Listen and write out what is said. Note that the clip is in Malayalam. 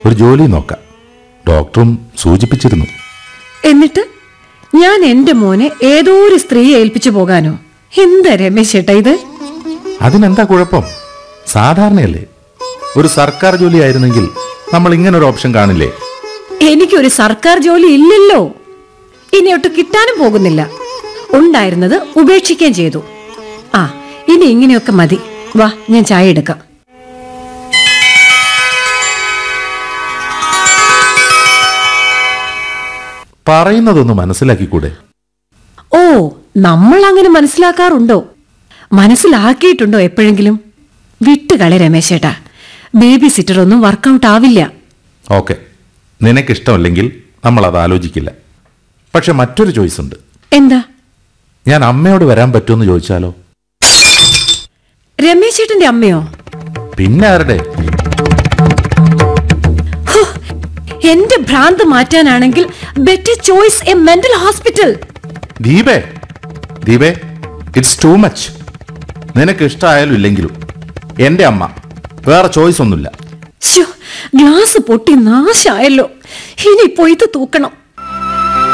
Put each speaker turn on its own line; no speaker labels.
ഒരു ജോലി നോക്കാം ഡോക്ടറും സൂചിപ്പിച്ചിരുന്നു
എന്നിട്ട് ഞാൻ എന്റെ മോനെ ഏതോ ഒരു സ്ത്രീയെ ഏൽപ്പിച്ചു പോകാനോ എന്താ രമേശ് ചേട്ടാ ഇത്
അതിനെന്താ കുഴപ്പം സാധാരണയല്ലേ ഒരു സർക്കാർ ജോലി ആയിരുന്നെങ്കിൽ നമ്മൾ ഇങ്ങനൊരു ഓപ്ഷൻ കാണില്ലേ
എനിക്കൊരു സർക്കാർ ജോലി ഇല്ലല്ലോ ഇനിയൊട്ട് കിട്ടാനും പോകുന്നില്ല ഉണ്ടായിരുന്നത് ഉപേക്ഷിക്കുകയും ചെയ്തു ആ ഇനി ഇങ്ങനെയൊക്കെ മതി വാ ഞാൻ ചായ എടുക്കാം
പറയുന്നതൊന്ന് മനസ്സിലാക്കിക്കൂടെ
ഓ നമ്മൾ അങ്ങനെ മനസ്സിലാക്കാറുണ്ടോ മനസ്സിലാക്കിയിട്ടുണ്ടോ എപ്പോഴെങ്കിലും വിട്ടുകളി രമേശേട്ടാ ബേബി സിറ്റർ ഒന്നും വർക്കൗട്ട് ആവില്ല
ഓക്കെ നിനക്കിഷ്ടമല്ലെങ്കിൽ നമ്മൾ അത് ആലോചിക്കില്ല പക്ഷെ മറ്റൊരു ചോയ്സ് ഉണ്ട്
എന്താ
ഞാൻ അമ്മയോട് വരാൻ പറ്റുമെന്ന് ചോദിച്ചാലോ
രമേശേട്ടന്റെ അമ്മയോ
പിന്നെ ആരുടെ
ഹോ, എന്റെ ഭ്രാന്ത് മാറ്റാനാണെങ്കിൽ better choice a mental hospital
ദീപേ ദീപേ ഇറ്റ്സ് ടു മച്ച് നിനക്ക് ഇഷ്ടമായാലും ഇല്ലെങ്കിലും എൻ്റെ അമ്മ വേറെ ചോയ്സ് ഒന്നുമില്ല
ശ്ശോ, ഗ്ലാസ് പൊട്ടി നാശായല്ലോ ഇനിയിപ്പോ ഇത് തൂക്കണം